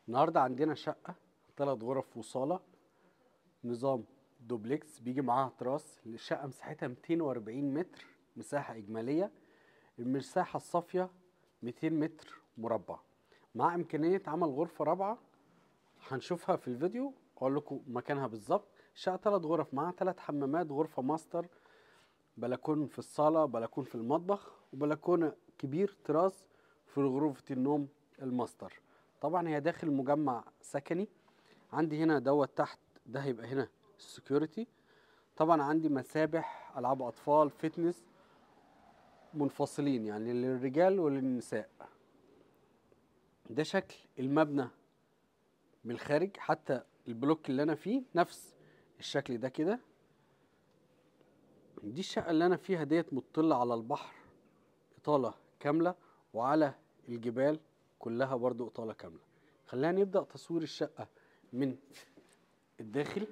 النهارده عندنا شقة ثلاث غرف وصالة نظام دوبلكس بيجي معاها تراس الشقة مساحتها 240 متر مساحة إجمالية المساحة الصافية 200 متر مربع مع إمكانية عمل غرفة رابعة هنشوفها في الفيديو أقول لكم مكانها بالظبط الشقة ثلاث غرف معاها ثلاث حمامات غرفة ماستر بلكون في الصالة بلكون في المطبخ وبلكونة كبير تراس في غرفة النوم الماستر طبعا هي داخل مجمع سكني عندي هنا دوت تحت ده هيبقى هنا السكيورتي طبعا عندي مسابح العاب اطفال فتنس منفصلين يعني للرجال وللنساء ده شكل المبنى من الخارج حتى البلوك اللي انا فيه نفس الشكل ده كده دي الشقة اللي انا فيها ديت مطلة على البحر اطالة كاملة وعلى الجبال كلها برضو اطالة كاملة خلينا نبدأ تصوير الشقة من الداخل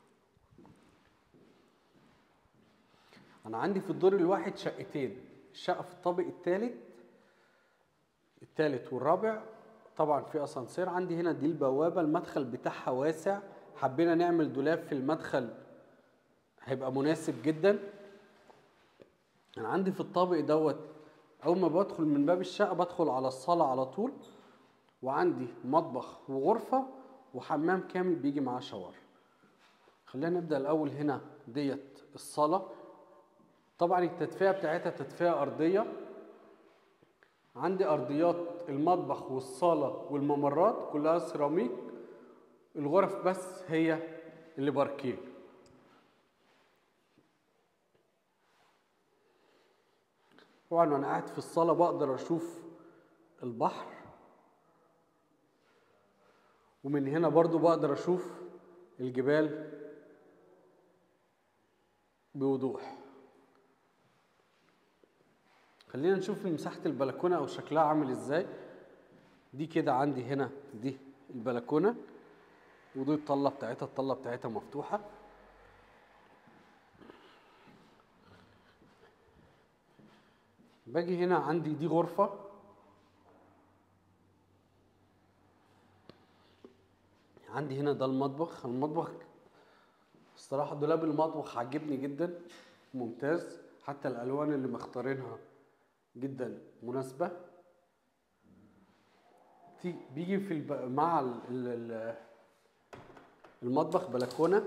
انا عندي في الدور الواحد شقتين الشقة في الطابق الثالث الثالث والرابع طبعا في اسانسير عندي هنا دي البوابة المدخل بتاعها واسع حبينا نعمل دولاب في المدخل هيبقى مناسب جدا انا عندي في الطابق دوت اول ما بدخل من باب الشقه بدخل على الصاله على طول وعندي مطبخ وغرفه وحمام كامل بيجي معاه شاور خلينا نبدا الاول هنا ديت الصاله طبعا التدفئه بتاعتها تدفئه ارضيه عندي ارضيات المطبخ والصاله والممرات كلها سيراميك الغرف بس هي اللي باركيه طبعا وانا قاعد في الصاله بقدر اشوف البحر ومن هنا برضو بقدر اشوف الجبال بوضوح خلينا نشوف مساحة البلكونة او شكلها عامل ازاي دي كده عندي هنا دي البلكونة ودي الطلة بتاعتها الطلة بتاعتها مفتوحة باجي هنا عندي دي غرفة عندي هنا ده المطبخ المطبخ الصراحة دولاب المطبخ عجبني جدا ممتاز حتى الألوان اللي مختارينها جدا مناسبة تي- بيجي في الب... مع ال... ال... ال- المطبخ بلكونة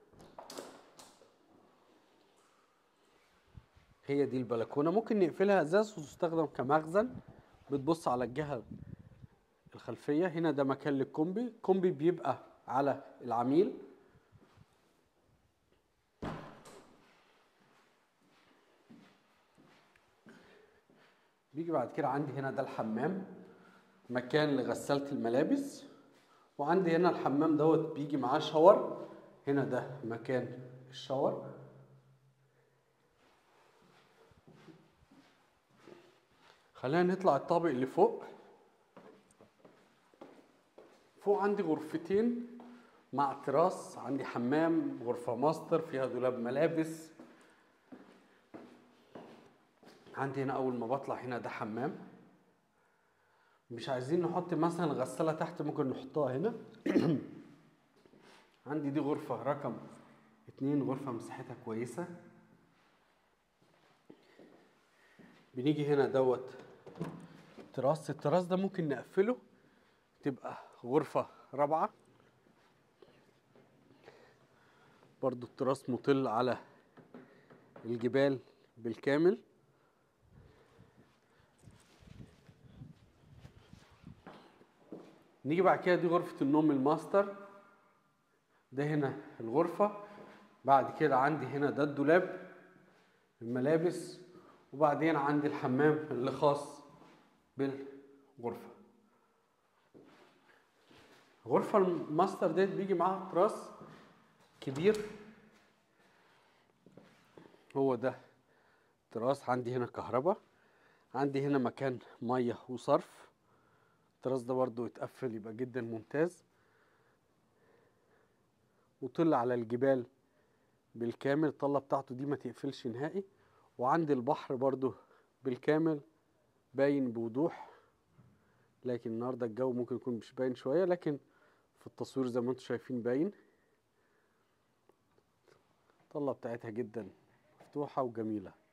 هي دي البلكونه ممكن نقفلها ازاز وتستخدم كمخزن بتبص على الجهه الخلفيه هنا ده مكان للكومبي كومبي بيبقى على العميل بيجي بعد كده عندي هنا ده الحمام مكان لغسالة الملابس وعندي هنا الحمام دوت بيجي معاه شاور هنا ده مكان الشاور خلينا نطلع الطابق اللي فوق فوق عندي غرفتين مع تراس عندي حمام غرفة ماستر فيها دولاب ملابس عندي هنا أول ما بطلع هنا ده حمام مش عايزين نحط مثلا غسالة تحت ممكن نحطها هنا عندي دي غرفة رقم اتنين غرفة مساحتها كويسة بنيجي هنا دوت تراس التراس ده ممكن نقفله تبقى غرفة رابعة برضو التراس مطل على الجبال بالكامل نيجي بعد كده دي غرفة النوم الماستر ده هنا الغرفة بعد كده عندي هنا ده الدولاب الملابس وبعدين عندي الحمام اللي خاص بالغرفة غرفة الماستر ديت بيجي معاها تراس كبير هو ده تراس عندي هنا كهرباء عندي هنا مكان مية وصرف التراس ده برضو يتقفل يبقى جدا ممتاز وطل على الجبال بالكامل الطلة بتاعته دي ما تقفلش نهائي وعندي البحر برضو بالكامل باين بوضوح لكن النهارده الجو ممكن يكون مش باين شويه لكن في التصوير زي ما انتم شايفين باين الطلة بتاعتها جدا مفتوحة وجميلة